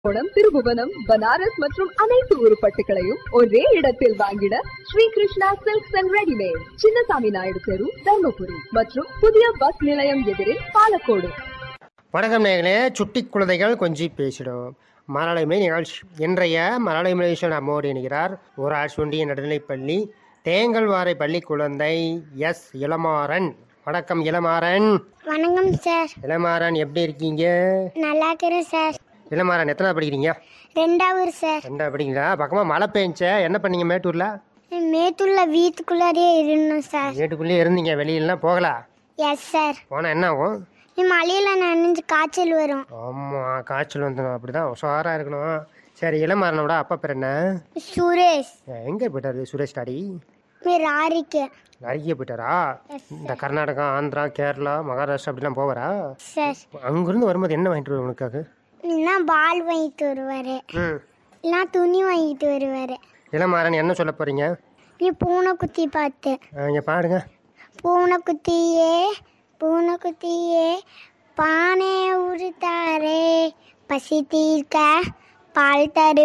கும்பகோணம் திருபுவனம் பனாரஸ் மற்றும் அனைத்து உருப்பட்டுகளையும் ஒரே இடத்தில் வாங்கிட Sri Krishna silks and readymade Chinnasamy Naidu தெரு தர்மபுரி மற்றும் புதிய பஸ் நிலையம் எதிரில் பாலக்கோடு வணக்கம் நேர்களே சுட்டி குழந்தைகள் கொஞ்சி பேசிடும் மலயாளமை நிகழ்ச்சி இன்றைய மலயாள நிகழ்ச்சியில் நம்மோடு இணைகிறார் ஊராட்சி ஒன்றிய நடுநிலைப்பள்ளி தேங்கல்வாரை பள்ளி குழந்தை எஸ் இளமாறன் வணக்கம் இளமாறன் வணக்கம் சார் இளமாறன் எப்படி இருக்கீங்க நல்லா இருக்கிறேன் சார் இளமாறன் எத்தனை படிக்கிறீங்க ரெண்டாவது சார் ரெண்டா படிக்கிறீங்களா பக்கமாக மழை பெஞ்ச என்ன பண்ணீங்க மேட்டூரில் மேத்துள்ள வீட்டுக்குள்ளாரே இருந்தோம் சார் வீட்டுக்குள்ளேயே இருந்தீங்க வெளியிலலாம் போகலாம் எஸ் சார் போனால் என்ன ஆகும் மழையில நனைஞ்சு காய்ச்சல் வரும் ஆமாம் காய்ச்சல் வந்துடும் அப்படி தான் உஷாராக இருக்கணும் சரி இளமாறனோட அப்பா பேர் என்ன சுரேஷ் எங்கே போயிட்டாரு சுரேஷ் டாடி ராரிக்கு நிறைய போயிட்டாரா இந்த கர்நாடகா ஆந்திரா கேரளா மகாராஷ்டிரா அப்படிலாம் போவாரா சார் அங்கிருந்து வரும்போது என்ன வாங்கிட்டு வருவார் உனக்காக இல்லைன்னா பால் வாங்கிட்டு வருவாரு ம் இல்லைன்னா துணி வாங்கிட்டு வருவாரு இளமாறன் என்ன சொல்ல போறீங்க நீ பூனை குத்தி பார்த்து இங்கே பாடுங்க பூனை குத்தியே பூனை குத்தியே பானை உருத்தாரே பசி தீர்க்க பால் தரு